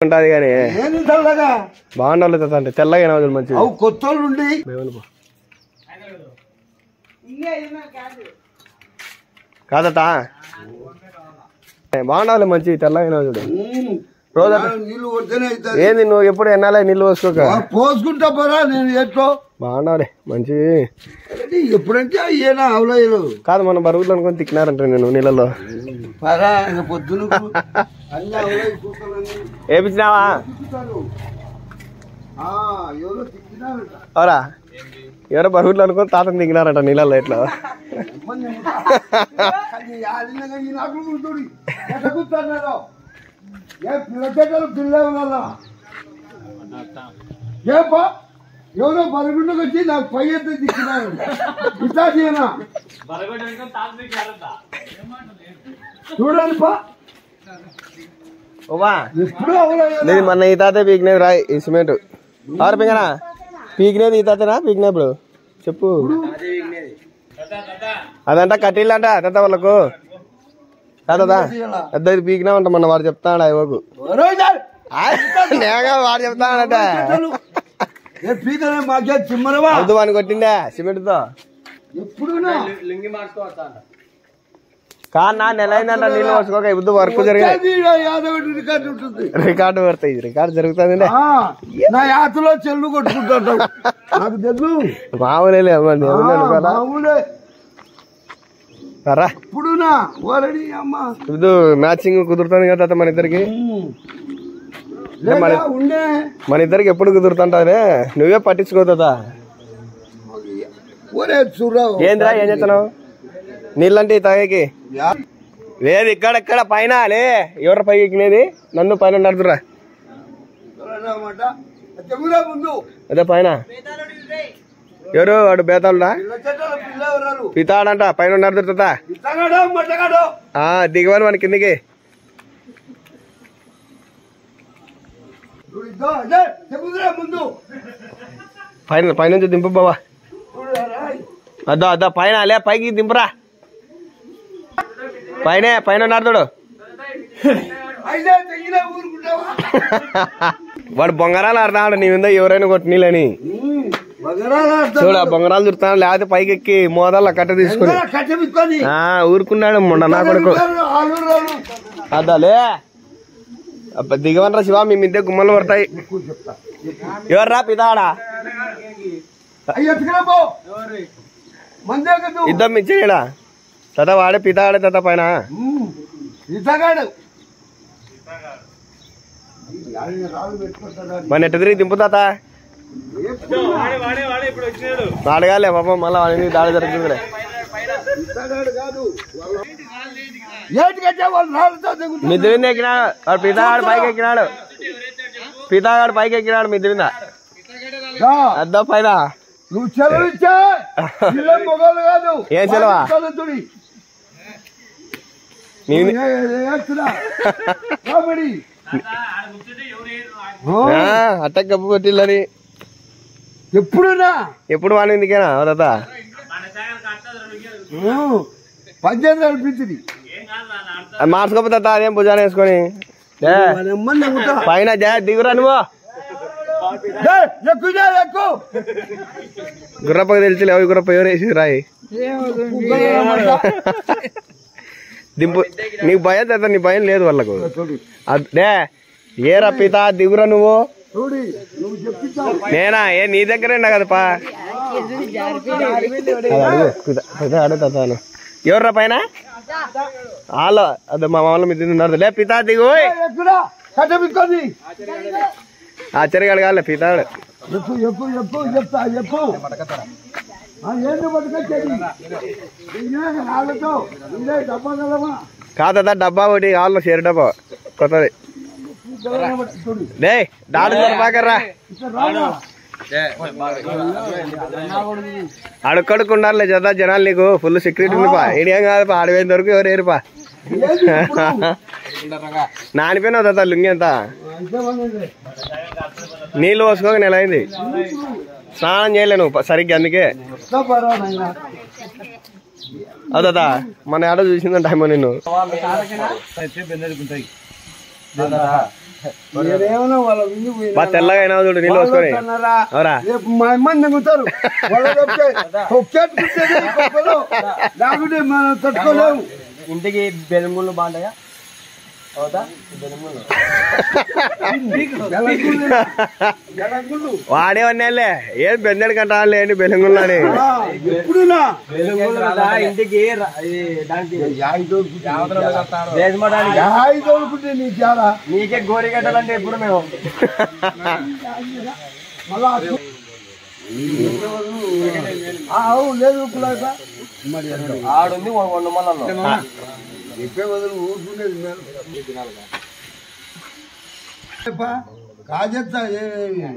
ఉంటది కానీ ఏంది తెల్లగా బాగుండాలి తాత అంటే తెల్లగా అయినా మంచిది అవు కొత్త ఉండి మేమను పో. కాదట బాగుండాలి మంచి తెల్లగా అయినా చూడు రోజు నీళ్ళు కొడితేనే అవుతుంది ఏంది నువ్వు ఎప్పుడు ఎన్నాలే నీళ్ళు పోసుకోక పోసుకుంటా పోరా నేను ఎట్లో బాగుండాలి మంచి అంటే ఎప్పుడంటే అయ్యేనా అవలేదు కాదు మన బరుగులు అనుకొని తిక్కినారంట నేను నీళ్ళలో పరా ఆయన పొద్దున అన్ని అవలేదు కుక్కలన్నీ ఏపించినావా తిప్పుతారు. ఆ, ఎవరో తిప్పినారట అవరా ఎవరో బరుగులు అనుకొని తాతను దిగినారంట నీళ్ళలో ఎట్లా ఇబ్బంది ఏమిటా? కానీ ఆడినగా ఈ నాకు కూర్చోడి. ఎట్ట కూర్చున్నారు? ఏ పిల్ల చెడ్డలు పిల్ల ఉన్నారా? ఏపా ఎవరో బరుగుండకు వచ్చి నాకు పై ఎత్తి దిక్కున్నారు ఇట్లా చేయనా చూడండి పా ఓవా ఎప్పుడూ అవలేదు నేను మొన్న ఈ తాత పీకినవి రాయి ఈ సిమెంట్ ఎవరు పీకనా పీకినది ఈ తాతనా పీకినప్పుడు చెప్పు అదంట కట్టిల్లంట తాత వాళ్ళకు తాత పెద్ద పీకినామంట మొన్న వాడు చెప్తాడు అయ్యకు రోజా నేగా వాడు చెప్తాడంట ఏ పీకలే మాకే చిమ్మరవా వద్దు వాడిని కొట్టిండే సిమెంట్ తో ఎప్పుడునా కానా నెల అయిందంట నీళ్ళు పోసుకోక ఇప్పుడు వర్క్ జరిగాయి యాదవ్ రికార్డు ఉంటుంది రికార్డు పడతాయి రికార్డు జరుగుతుంది ఆ, నా యాతలో చెల్లు కొట్టుకుంటాడు నాకు తెలుసు మామూలే అమ్మండి ఆ, ఏమన్నా అనుకోవాలా మామూలే రా ఇప్పుడునా ఓరడి అమ్మ ఇప్పుడు మ్యాచింగ్ కుదురుతుంది కదా తాత మన ఇద్దరికి లేదా ఉండే మన ఇద్దరికి ఎప్పుడు కుదురుతుంటారే నువ్వే పట్టించుకోదా ఒరే చూరావు ఏంద్రా ఏం చేస్తున్నావు నీళ్ళంటే తాగేకి లేదు ఇక్కడ ఇక్కడ పైన లే ఎవరు పైకి ఎక్కినేది నన్ను పైన నడుతురా అన్నమాట చెబురా ముందు అదే పైన ఎవరు వాడు బేతాళుడా పిల్ల చెట్టల పిల్ల ఎవరాలు పితాడంట పైన నడుతుందా ఇతగాడో మట్టగాడో ఆ దిగవని మన కిందికి చూడు ఇద్దో, అదే, చెబుదురా ముందు పైన పైనుంచి దింపు బావా చూడురా, రాయ్. అద్దా అద్దా పైన లే పైకి దింపురా పైన పైన నడుతుడు అయితే తెగిన ఊరుకుంటావా వాడు బొంగరాలు ఆడుతున్నాడు నీ మీద ఎవరైనా కొట్టి నీళ్ళని ఉమ్, బగరాలు ఆడతావు. చూడు ఆ బొంగరాలు చుడుతున్నాడు లేకపోతే పైకి ఎక్కి మోదాల కట్ట తీసుకుని ఎందరా కట్టెమిక్కొని ఆ ఊరుకున్నాడు మొన్న నా కొడుకు ఆలు రాలు అద్దాలే అబ్బా దిగవనరా శివ మీ మిద్దె గుమ్మలు పడతాయి చెప్తా ఎవర్రా పితాడా అయ్యి ఎత్తుకురా పో మందే కదూ ఇద్దం మిచ్చేయడా తత వాడే పితాడే తత పైన ఉమ్, ఇతగాడు ఆయన రాళ్ళు పెట్టుకుంటాడా మన ఎట్ట తిరిగి దింపు తాత అడగాలే పాపం మళ్ళా వాడిని దాడి జరుగుతుంది ఇతగాడు కాదు ఏటి కట్టే వాళ్ళు రాళ్ళతో దిగుతారు మిద్దె మీద ఎక్కినాడు వాడు పితాగాడు పైకి ఎక్కినాడు పితాగాడు పైకి ఎక్కినాడు మిద్దె మీద రా, అద్దా పైన నువ్వు చెలవు ఇచ్చా పిల్ల మొగలు కాదు ఏం చెలవా? చదువుతుడి నీ కామెడీ అట్ట గబ్బు కొట్టిల్లని ఎప్పుడునా ఎప్పుడు వాడిని ఎందుకేనా తాత పద్దెనిమిది అనిపించింది మార్చుకోపో తాత అదేం భుజాన వేసుకొని ఏ, పైన జయ దిగురా నువ్వు ఎక్కువ ఎక్కువ గుర్రప్పకి తెలిసి లేవు గుర్రప్ప ఎవరు వేసి రాయి దింపు నీకు భయం తాత నీ భయం లేదు వాళ్ళకు అదే ఏరా పిత దిగురా నువ్వు చూడి నువ్వు చెప్పించావు నేనా ఏ నీ దగ్గరే ఉన్నా కదపా అది అడుగు పిత పిత అడుగు తాతాను ఎవర్రా పైన వాళ్ళ అదే మా మామూలు మీద ఉన్నారు లే పిత దిగు ఓయ్. ఎక్కురా కట్టబిక్కొని ఆశ్చర్యగాడు కాలే పితాడు ఎక్కువ ఎక్కువ ఎక్కువ చెప్తా ఎక్కువ ఏంటి పట్టుకొచ్చేది ఇదే వాళ్ళతో ఇదే డబ్బా కలవా కాదా డబ్బా ఒకటి కావాలి షేర్ డబ్బా కొత్తది చూడు డే దాడు జరపాకర్రా ఇక్కడ రానా అడుక్కడుకుండారులే చదా జనాలు నీకు ఫుల్ సెక్యూరిటీ ఉంది పా ఏడియం కాదు పా ఆడిపోయిన వరకు ఎవరు ఏరుపా ఏంది ఇప్పుడు? నానిపోయినా తాత లుంగి ఎంత అంతే ఉన్నది. నీళ్ళు పోసుకోక నెల అయింది స్నానం చేయలే నువ్వు ప- సరిగ్గా అందుకే వస్తా పరా నాయనా. అవుతా మన ఆడ చూసిందంట అమ్మ నిన్ను నేనేమన్నా వాళ్ళ విని పోయినా. బా తెల్లగా అయినా చూడు నీళ్ళు వాళ్ళు వసుకొని వస్తున్నారా? అవరా రేపు మా అమ్మని దిగుతారు వాళ్ళు చెప్తే తొక్కేట్టుకుంటేనే ఈ కుక్కలు. లేకుంటే మనం తట్టుకోలేము ఇంటికి బెలుముళ్ళు బాగుంటాయా అవుతా బెలుముళ్ళు గెలగుళ్ళు. గెలగుళ్ళు. వాడే వన్నేళ్ళే ఏం బెందడి కంటా లేని బెలంగుల్లాని ఆ, ఎప్పుడునా బెలుముళ్ళు ఇంటికి ర- ఈ దానికి యాయి తోలుకుంటే దేశమడానికి యాయి తోలుకుంటే నీ చాలా నీకే గోరిగడ్డలంటే ఎప్పుడు మేము మళ్ళా ఆ- ఆ, అవును లేదు కులాస. మరి అక్కడ ఆడుంది వంద మళ్ళీ చెప్పే బదులు ఊరుకునేది మేలు. ఏపా, కాజెత్తా ఏ-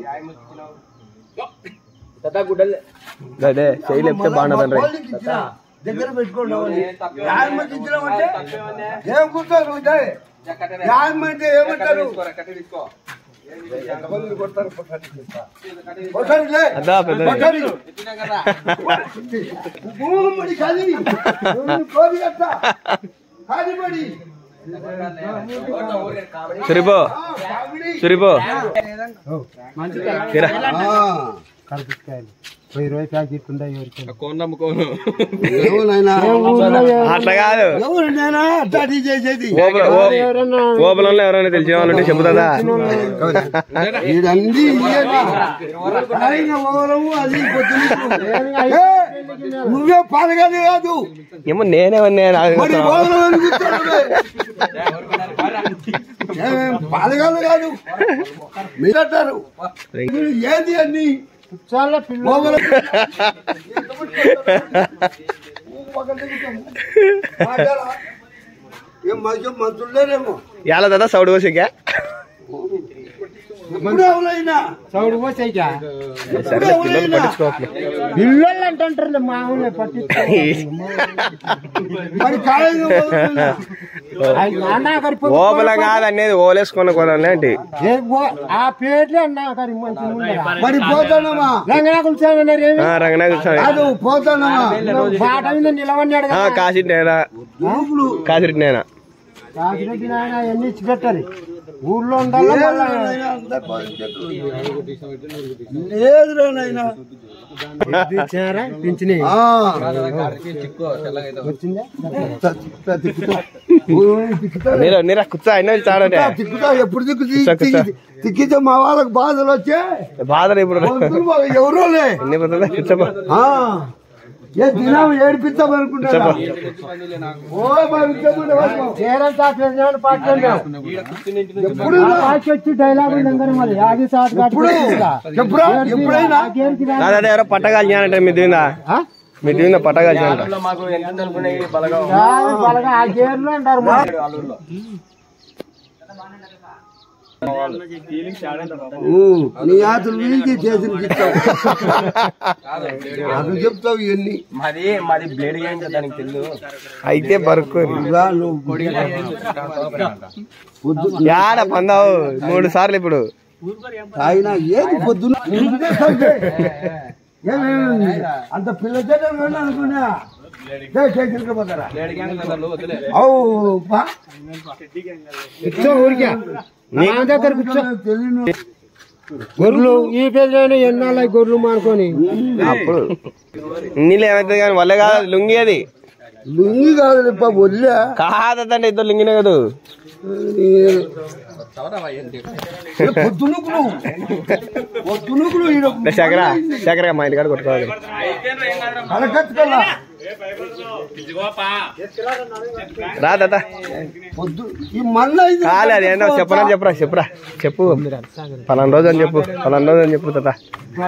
తదా గుడ్డలే అదే చేయలు చెప్తే బాగుండదండ్రి వాళ్ళకి ఇచ్చినా, దగ్గర పెట్టుకోండి అవన్నీ. యాభై ఇచ్చినామంటే ఏం కూర్చోరు ఉంటాయి యాభై అంటే ఏమంటారు ఎంతమందిని కొడతారు? కొట్టండిలే. అదా పెద్ద కొట్టండి. భూమిడి కాది కోరి కట్ట కాదిపడి సురిపో కావిడి సురిపో తీరా ఎవరైనా అట్లా కాదు ఎవరినైనా అట్టాటి చేసేది ఓపెన్ ఓపెన్లో ఎవరైనా తెలిసిన వాళ్ళు ఉంటే చెబుతుందా ఇదండి ఆయన ఓరము అది పొద్దున్న నువ్వే పాలగానే కాదు ఏమో నేనేమన్నా మరి ఓరం అని కూర్చోనువే. ఏం పాలగాలు కాదు మీరంటారు మీరు ఏది అన్ని ఓవరం. మాట్లాడా? ఏం మంచి మంత్రులు లేరేమో ఎలా దాదా సౌడు కోసికా ఇప్పుడు ఎవరైనా సౌడు పోసాయికా సరే పిల్లలు పట్టించుకోవాలి పిల్లలు అంటుంటారు మామూలు పట్టించుకో మరి కాలేజీ వదులుతున్నా. ఓపెన్ కాదు అనేది ఓలేసుకున్న కొనాలి ఏంటి ఆ పేర్లే అన్నా గారి మంచి ముందర. మరి పోతానమ్మా రంగనాకులు సార్ ఏమి ఆ, రంగనాథ్ కూర్చోండి. కాదు పోతానమ్మా బాట మీద నిలవన్నాడు ఆ కదా కాసిట్నేనా కాసిట్నేనా కాకిరెడ్డి నాయన ఎన్ని ఇచ్చి పెట్టారు ఊర్లో ఉండాలా మళ్ళా లేదురా నాయనా ఇచ్చారా పింఛని ఆ, వచ్చిందా త- త- తిక్కుతా. ఊరు తిక్కుతా. నీరు నీరా కూర్చో అయినా చాలంటే తిక్కుతా ఎప్పుడు తిక్కు కూర్చో, కూర్చో. తిక్కితే మా వాళ్ళకి బాధలు వచ్చే బాధలు ఇప్పుడు ఎవరోలే ఎన్ని పోతుందా కూర్చోపా ఆ, ఏ దినం ఏడిపిస్తాం అనుకుంటారా ఓ మా విద్యమంటే వాళ్ళు. చేరం సాట్ వేసినాడు పాటలు ఎప్పుడు పాటి వచ్చి డైలాగ్ ఉండగానే మరి యాగి సాట్ ఎప్పుడు చెప్పురా ఎప్పుడైనా అదే ఎవరో పట్టగాల్చానంటే మీ దిందా మీ దిందా పట్టగాల్చానంట మాకు ఎంత అనుకునే బలగా బలగా ఆ గేర్లో అంటారు మరి. ఊ, నీ ఆతులు వీలికి చేతులు ఇస్తావు అది చెప్తావు ఇవన్నీ మాది మాది బ్లేడ్ చేయించే దానికి తెలుసు అయితే బరుకు రా నువ్వు పొద్దు యాడ పొందావు మూడు సార్లు ఇప్పుడు ఆయన ఏది పొద్దున ఏమేమి అంత పిల్ల చేతలు వేణు అనుకున్నా జై జై తిరగబోతారా అవు బా. కూర్చో ఊరికే నా దగ్గర కూర్చో తెలియను గొర్రెలు ఈ పెద్ద ఎన్నాళ్ళ గొర్రెలు మానుకొని అప్పుడు నీళ్ళు ఏమైతుంది కానీ వల్ల కాదు లుంగి అది లుంగి కాదు రేప ఒళ్ళే కాదంటే ఇద్దరు లుంగినే కదా పొద్దునుకులు పొద్దునుకులు ఈడ చక్ర చక్ర మా ఇంటికాడ కొట్టుకోవాలి కలకత్తుకల్లా రా తాత పొద్దు ఈ మళ్ళీ ఇది కాలే అది ఏంటో చెప్పరా చెప్పరా చెప్పురా చెప్పు పలానా రోజు అని చెప్పు పలానా రోజు అని చెప్పు తాత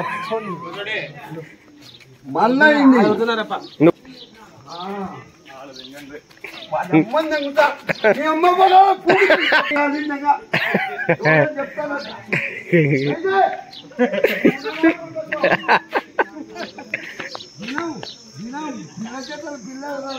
మళ్ళీ అయింది నువ్వు అమ్మని తంగుతా. మీ అమ్మ కూడా పూడి కాదు నిజంగా. ఎవరో చెప్తారట. అయితే, దినం, దినం, పిల్లచేతలు పిల్లలు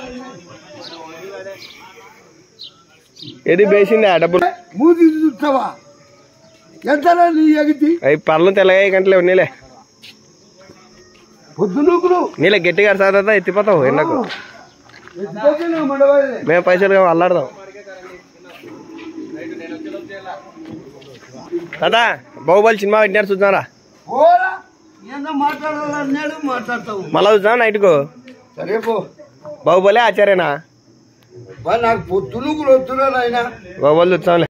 ఏది బేసిందా డబ్బులు మూతి చూస్తావా ఎంతరా నీ ఎగితి అవి పళ్ళు తెల్లగా గంటలే నీలే పొద్దునూకులు నీలే గట్టిగా సార్ ఎత్తిపోతావు ఎండకు ఎత్తుకోకుండా మండవాలి మేము పైసలు కావాలి అల్లాడదాం తాత బాహుబలి సినిమా పెట్టినారు చూద్దారా పోరా ఏందో మాట్లాడాలన్నాడు మాట్లాడతావు మళ్ళా చూద్దాం నైట్కు సరే పో బాహుబలి ఆచార్యనా బా నాకు పొద్దులు కూడా వద్దురా నాయనా బాహుబలి చూద్దాంలే